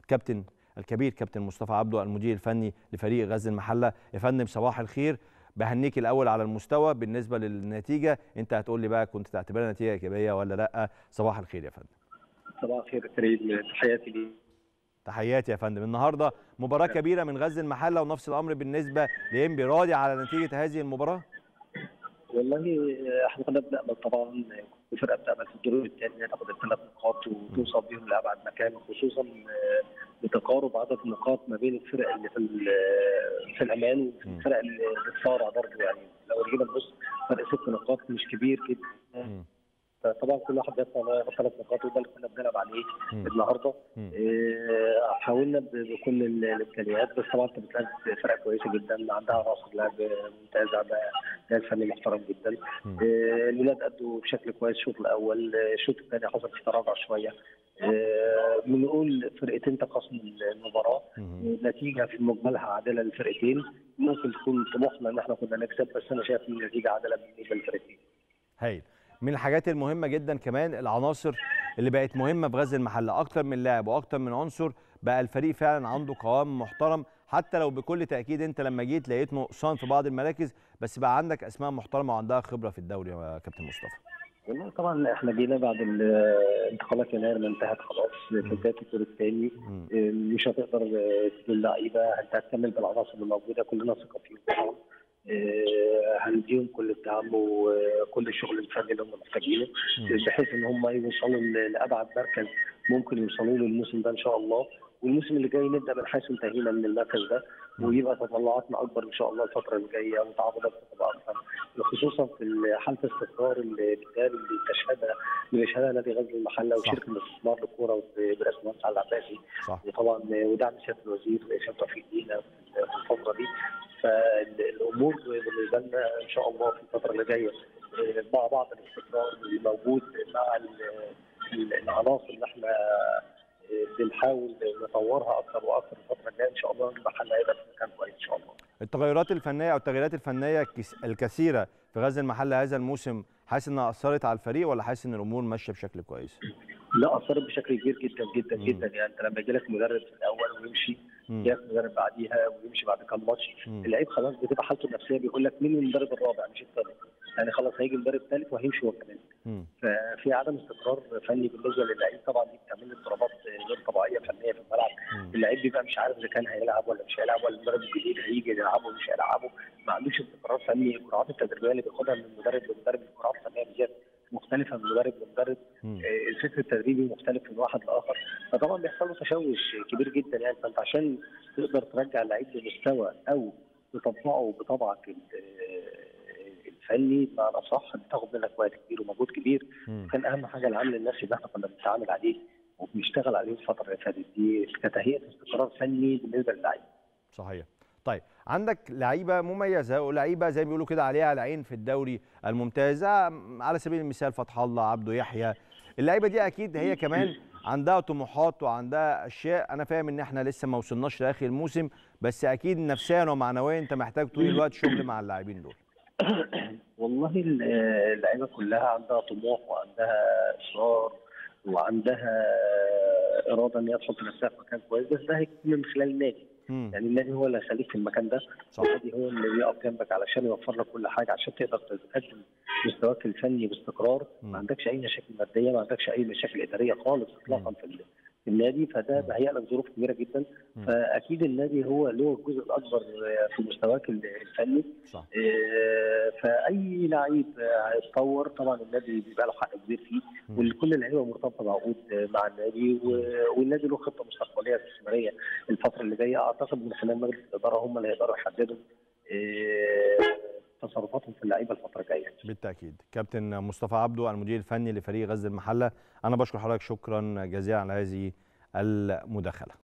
كابتن الكبير كابتن مصطفى عبده المدير الفني لفريق غزل المحله يا فندم صباح الخير بهنيك الاول على المستوى بالنسبه للنتيجه انت هتقول لي بقى كنت تعتبرها نتيجه ايجابيه ولا لا صباح الخير يا فندم صباح الخير كريم تحياتي ليك تحياتي يا فندم النهارده مباراه كبيره من غزل المحله ونفس الامر بالنسبه لانبي راضي على نتيجه هذه المباراه والله احنا كنا بنامل طبعا الفرقه بتامل في الدور الثاني تاخد الثلاث نقاط وتوصل بيهم لابعد مكان خصوصا بتقارب عدد النقاط ما بين الفرق اللي في في الامان والفرق اللي بتصارع برضه يعني لو جينا نبص فرق ست نقاط مش كبير جدا فطبعا كل واحد بيطلع انه ياخد ثلاث نقاط وده اللي كنا بنلعب عليه النهارده إيه حاولنا بكل الامكانيات بس طبعا انت بتلاقي فرقه كويسه جدا عندها عناصر لعب ممتازه عندها جهاز فني محترم جدا إيه الولاد ادوا بشكل كويس الشوط الاول الشوط الثاني حصل في تراجع شويه إيه بنقول فرقتين تقاسموا المباراه نتيجه في مجملها عادله للفرقتين ممكن تكون طموحنا ان احنا كنا نكسب بس انا شايف ان النتيجه عادله بالنسبه للفرقتين هايل من الحاجات المهمه جدا كمان العناصر اللي بقت مهمه في غزل المحله اكتر من لاعب واكتر من عنصر بقى الفريق فعلا عنده قوام محترم حتى لو بكل تاكيد انت لما جيت لقيت نقصان في بعض المراكز بس بقى عندك اسماء محترمه وعندها خبره في الدوري يا كابتن مصطفى والله طبعا احنا جينا بعد الانتقالات يناير ما انتهت خلاص في بدايه الدور الثاني مش هتقدر تجيب لعيبه انت هتكمل بالعناصر اللي موجوده كلنا ثقه فيهم طبعا هنديهم كل الدعم وكل الشغل الفني اللي هم محتاجينه بحيث ان هم يوصلوا لابعد مركز ممكن يوصلوا له الموسم ده ان شاء الله والموسم اللي جاي نبدا من حيث انتهينا من المركز ده ويبقى تطلعاتنا اكبر ان شاء الله الفتره اللي جايه وتعاقداتنا تبقى اكثر خصوصا في حاله استقرار الاداري اللي تشهدها اللي بيشهدها نادي غزل المحله وشركه الاستثمار للكوره برئاسه المهندس علي العباسي وطبعا ودعم سياده الوزير هشام توفيق لينا في الفتره دي فالامور بالنسبه لنا ان شاء الله في الفتره اللي جايه مع بعض الاستقرار اللي موجود مع العناصر اللي احنا بنحاول نطورها اكثر واكثر الفتره الجايه ان شاء الله المحل هيبقى في مكان كويس ان شاء الله. التغيرات الفنيه او التغييرات الفنيه الكثيره في غزل المحله هذا الموسم حاسس انها اثرت على الفريق ولا حاسس ان الامور ماشيه بشكل كويس؟ لا اثرت بشكل كبير جدا جدا مم. جدا يعني انت لما يجي لك مدرب في الاول ويمشي يجي مدرب بعديها ويمشي بعد كام ماتش اللعيب خلاص بتبقى حالته النفسيه بيقول لك مين المدرب الرابع مش الثالث يعني خلاص هيجي المدرب الثالث وهيمشي هو كمان ففي عدم استقرار فني بالنسبه للعيب طبعا دي بتعمل اضطرابات غير طبيعيه فنيه في الملعب اللعيب بيبقى مش عارف اذا كان هيلعب ولا مش هيلعب ولا المدرب الجديد هيجي يلعبه ومش هيلعبه ما عندوش استقرار فني الجرعات التدريبيه اللي بياخدها من مدرب لمدرب الجرعات الفنيه بالذات مختلفه من مدرب لمدرب الفكر التدريبي مختلف من واحد لاخر فطبعا بيحصل له تشوش كبير جدا يعني فانت عشان تقدر ترجع اللعيب لمستوى او تطبقه بطبعك الفني بمعنى صح بتاخد منك وقت كبير ومجهود كبير م. كان اهم حاجه العامل النفسي اللي احنا كنا بنتعامل عليه وبنشتغل عليه الفتره اللي فاتت دي كتهيئه استقرار فني بالنسبه للعيب. صحيح. طيب عندك لعيبه مميزه ولعيبه زي ما بيقولوا كده عليها العين في الدوري الممتاز على سبيل المثال فتح الله عبده يحيى اللعيبه دي اكيد هي كمان عندها طموحات وعندها اشياء انا فاهم ان احنا لسه ما وصلناش لاخر الموسم بس اكيد نفسيا ومعنويا انت محتاج طول الوقت شغل مع اللاعبين دول والله اللعيبه كلها عندها طموح وعندها اصرار وعندها اراده ان هي تحط نفسها في مكان كويس بس ده هيكون من خلال النادي مم. يعني النادي هو اللي هيخليك في المكان ده صح. النادي هو اللي بيقف جنبك علشان يوفر لك كل حاجه عشان تقدر تقدم مستواك الفني باستقرار مم. ما عندكش اي مشاكل ماديه ما عندكش اي مشاكل اداريه خالص اطلاقا في في النادي فده بهيئ لك ظروف كبيره جدا مم. فاكيد النادي هو له الجزء الاكبر في مستواك الفني صح. فاي لعيب هيتطور طبعا النادي بيبقى له حق كبير فيه وكل اللعيبه مرتبطه بعقود مع النادي والنادي له خطه مستقبليه استثماريه الفتره اللي جايه اعتقد من خلال مجلس الاداره هم اللي هيقدروا يحددوا تصرفاتهم في اللعيبه الفتره الجايه. بالتاكيد. كابتن مصطفى عبده المدير الفني لفريق غزل المحله، انا بشكر حضرتك شكرا جزيلا على هذه المداخله.